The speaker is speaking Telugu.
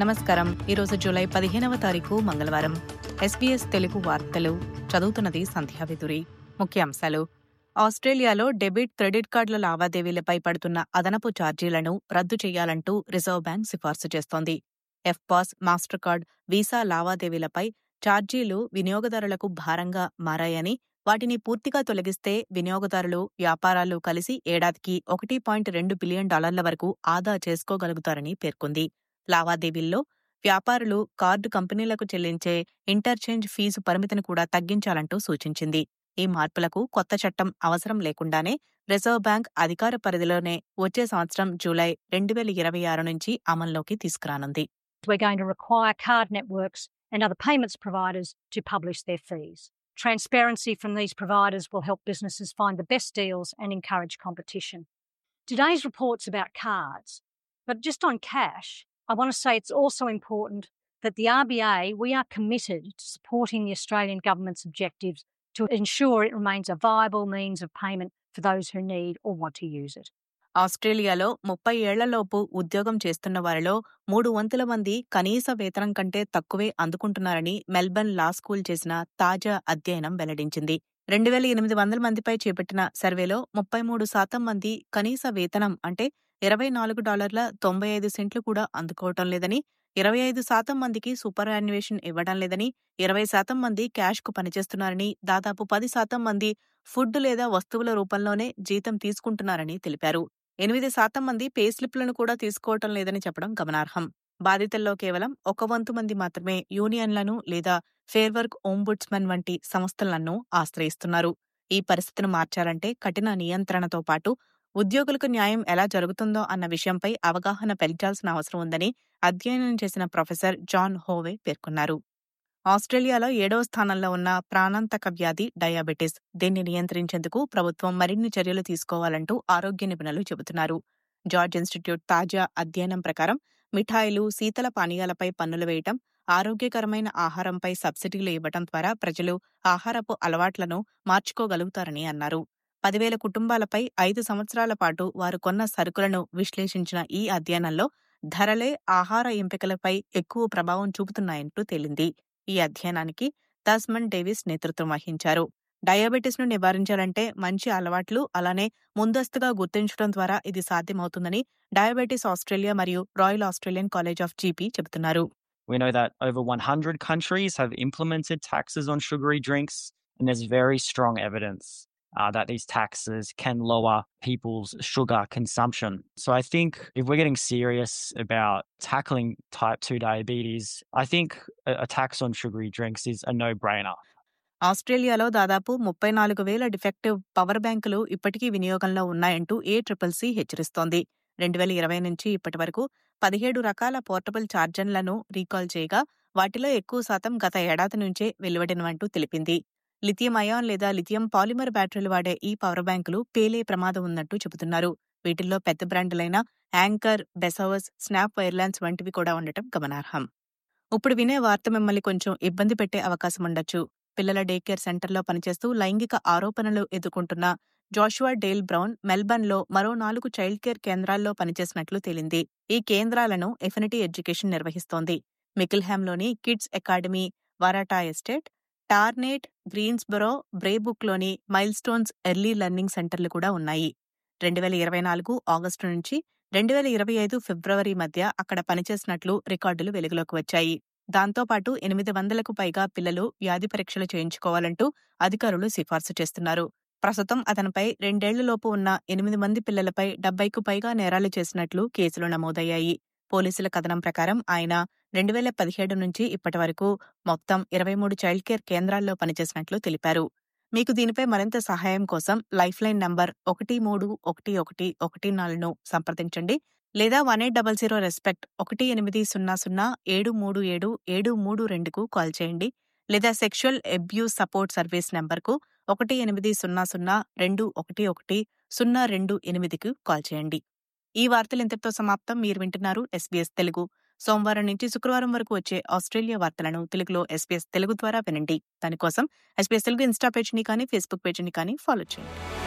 నమస్కారం ఈరోజు జూలై పదిహేనవ తారీఖు మంగళవారం ఎస్బీఎస్ తెలుగు వార్తలు చదువుతున్నది సంధ్యావిధురి ముఖ్యాంశాలు ఆస్ట్రేలియాలో డెబిట్ క్రెడిట్ కార్డుల లావాదేవీలపై పడుతున్న అదనపు ఛార్జీలను రద్దు చేయాలంటూ రిజర్వ్ బ్యాంక్ సిఫార్సు చేస్తోంది ఎఫ్పాస్ మాస్టర్ కార్డ్ వీసా లావాదేవీలపై ఛార్జీలు వినియోగదారులకు భారంగా మారాయని వాటిని పూర్తిగా తొలగిస్తే వినియోగదారులు వ్యాపారాలు కలిసి ఏడాదికి ఒకటి పాయింట్ రెండు బిలియన్ డాలర్ల వరకు ఆదా చేసుకోగలుగుతారని పేర్కొంది లావాదేవీల్లో వ్యాపారులు కార్డు కంపెనీలకు చెల్లించే ఇంటర్చేంజ్ ఫీజు పరిమితిని కూడా తగ్గించాలంటూ సూచించింది ఈ మార్పులకు కొత్త చట్టం అవసరం లేకుండానే రిజర్వ్ బ్యాంక్ అధికార పరిధిలోనే వచ్చే సంవత్సరం జూలై రెండు వేల ఇరవై ఆరు నుంచి అమల్లోకి తీసుకురానుంది We're going to require card networks and other payments providers to publish their fees. Transparency from these providers will help businesses find the best deals and encourage competition. Today's report's about cards, but just on cash, I want to say it's also important that the RBA, we are committed to supporting the Australian government's objectives to ensure it remains a viable means of payment for those who need or want to use it. ఆస్ట్రేలియాలో ముప్పై ఏళ్లలోపు ఉద్యోగం చేస్తున్న వారిలో మూడు వంతుల మంది కనీస వేతనం కంటే తక్కువే అందుకుంటున్నారని మెల్బర్న్ లా స్కూల్ చేసిన తాజా అధ్యయనం వెల్లడించింది రెండు వేల ఎనిమిది వందల మందిపై చేపట్టిన సర్వేలో ముప్పై మూడు శాతం మంది కనీస వేతనం అంటే ఇరవై నాలుగు డాలర్ల తొంభై ఐదు సెంట్లు కూడా అందుకోవటం లేదని ఇరవై ఐదు శాతం మందికి సూపర్ యాన్యువేషన్ ఇవ్వడం లేదని ఇరవై శాతం మంది క్యాష్కు పనిచేస్తున్నారని దాదాపు పది శాతం మంది ఫుడ్ లేదా వస్తువుల రూపంలోనే జీతం తీసుకుంటున్నారని తెలిపారు ఎనిమిది శాతం మంది పే స్లిప్లను కూడా తీసుకోవటం లేదని చెప్పడం గమనార్హం బాధితుల్లో కేవలం ఒక వంతు మంది మాత్రమే యూనియన్లను లేదా ఫేర్ వర్క్ ఓంబుడ్స్మన్ వంటి సంస్థలను ఆశ్రయిస్తున్నారు ఈ పరిస్థితిని మార్చాలంటే కఠిన నియంత్రణతో పాటు ఉద్యోగులకు న్యాయం ఎలా జరుగుతుందో అన్న విషయంపై అవగాహన పెంచాల్సిన అవసరం ఉందని అధ్యయనం చేసిన ప్రొఫెసర్ జాన్ హోవే పేర్కొన్నారు ఆస్ట్రేలియాలో ఏడవ స్థానంలో ఉన్న ప్రాణాంతక వ్యాధి డయాబెటిస్ దీన్ని నియంత్రించేందుకు ప్రభుత్వం మరిన్ని చర్యలు తీసుకోవాలంటూ ఆరోగ్య నిపుణులు చెబుతున్నారు జార్జ్ ఇన్స్టిట్యూట్ తాజా అధ్యయనం ప్రకారం మిఠాయిలు శీతల పానీయాలపై పన్నులు వేయటం ఆరోగ్యకరమైన ఆహారంపై సబ్సిడీలు ఇవ్వటం ద్వారా ప్రజలు ఆహారపు అలవాట్లను మార్చుకోగలుగుతారని అన్నారు పదివేల కుటుంబాలపై ఐదు సంవత్సరాల పాటు వారు కొన్న సరుకులను విశ్లేషించిన ఈ అధ్యయనంలో ధరలే ఆహార ఎంపికలపై ఎక్కువ ప్రభావం చూపుతున్నాయంటూ తేలింది ఈ అధ్యయనానికి తస్మన్ డేవిస్ నేతృత్వం వహించారు డయాబెటిస్ ను నివారించాలంటే మంచి అలవాట్లు అలానే ముందస్తుగా గుర్తించడం ద్వారా ఇది సాధ్యమవుతుందని డయాబెటిస్ ఆస్ట్రేలియా మరియు Royal Australian College of GP చెబుతున్నారు We know that over 100 countries have implemented taxes on sugary drinks, and there's very strong evidence uh, that these taxes can lower people's sugar consumption. So I think if we're getting serious about tackling type 2 diabetes, I think a, a tax on sugary drinks is a no brainer. ఆస్ట్రేలియాలో దాదాపు ముప్పై నాలుగు వేల డిఫెక్టివ్ పవర్ బ్యాంకులు ఇప్పటికీ వినియోగంలో ఉన్నాయంటూ ఏ ట్రిపుల్ సి హెచ్చరిస్తోంది రెండు వేల ఇరవై నుంచి ఇప్పటి వరకు పదిహేడు రకాల పోర్టబుల్ ఛార్జర్లను రీకాల్ చేయగా వాటిలో ఎక్కువ శాతం గత ఏడాది నుంచే వెలువడినవంటూ తెలిపింది లిథియం అయాన్ లేదా లిథియం పాలిమర్ బ్యాటరీలు వాడే ఈ పవర్ బ్యాంకులు పేలే ప్రమాదం ఉన్నట్టు చెబుతున్నారు వీటిల్లో పెద్ద బ్రాండ్లైన యాంకర్ బెసవర్స్ స్నాప్ వైర్లైన్స్ వంటివి కూడా ఉండటం గమనార్హం ఇప్పుడు వినే వార్త మిమ్మల్ని కొంచెం ఇబ్బంది పెట్టే అవకాశం ఉండొచ్చు పిల్లల డే కేర్ సెంటర్లో పనిచేస్తూ లైంగిక ఆరోపణలు ఎదుర్కొంటున్న జాషువా డేల్ బ్రౌన్ మెల్బర్న్లో మరో నాలుగు చైల్డ్ కేర్ కేంద్రాల్లో పనిచేసినట్లు తేలింది ఈ కేంద్రాలను ఎఫినిటీ ఎడ్యుకేషన్ నిర్వహిస్తోంది మికిల్హామ్లోని Kids Academy Waratah Estate Tarneit Greensborough బ్రేబుక్లోని మైల్స్టోన్స్ ఎర్లీ లెర్నింగ్ సెంటర్లు కూడా ఉన్నాయి రెండు వేల ఇరవై నాలుగు ఆగస్టు నుంచి రెండు వేల ఇరవై ఐదు ఫిబ్రవరి మధ్య అక్కడ పనిచేసినట్లు రికార్డులు వెలుగులోకి వచ్చాయి దాంతోపాటు ఎనిమిది వందలకు పైగా పిల్లలు వ్యాధి పరీక్షలు చేయించుకోవాలంటూ అధికారులు సిఫార్సు చేస్తున్నారు ప్రస్తుతం అతనిపై రెండేళ్లలోపు ఉన్న ఎనిమిది మంది పిల్లలపై డెబ్బైకు పైగా నేరాలు చేసినట్లు కేసులు నమోదయ్యాయి పోలీసుల కథనం ప్రకారం ఆయన రెండు వేల పదిహేడు నుంచి ఇప్పటి వరకు మొత్తం ఇరవై మూడు చైల్డ్ కేర్ కేంద్రాల్లో పనిచేసినట్లు తెలిపారు మీకు దీనిపై మరింత సహాయం కోసం లైఫ్ లైన్ నంబర్ ఒకటి మూడు ఒకటి ఒకటి ఒకటి నాలుగును సంప్రదించండి లేదా one eight double zero respect ఒకటి ఎనిమిది సున్నా సున్నా ఏడు మూడు ఏడు ఏడు మూడు రెండుకు కాల్ చేయండి లేదా సెక్షువల్ అబ్యూస్ సపోర్ట్ సర్వీస్ నంబర్కు ఒకటి ఎనిమిది సున్నా సున్నా రెండు ఒకటి ఒకటి సున్నా రెండు ఎనిమిదికి కాల్ చేయండి ఈ వార్తలు ఇంతటితో సమాప్తం మీరు వింటున్నారు ఎస్బీఎస్ తెలుగు సోమవారం నుంచి శుక్రవారం వరకు వచ్చే ఆస్ట్రేలియా వార్తలను తెలుగులో ఎస్బీఎస్ తెలుగు ద్వారా వినండి దానికోసం ఎస్బీఎస్ తెలుగు ఇన్స్టా పేజ్ని కానీ ఫేస్బుక్ పేజ్ని కానీ ఫాలో చేయండి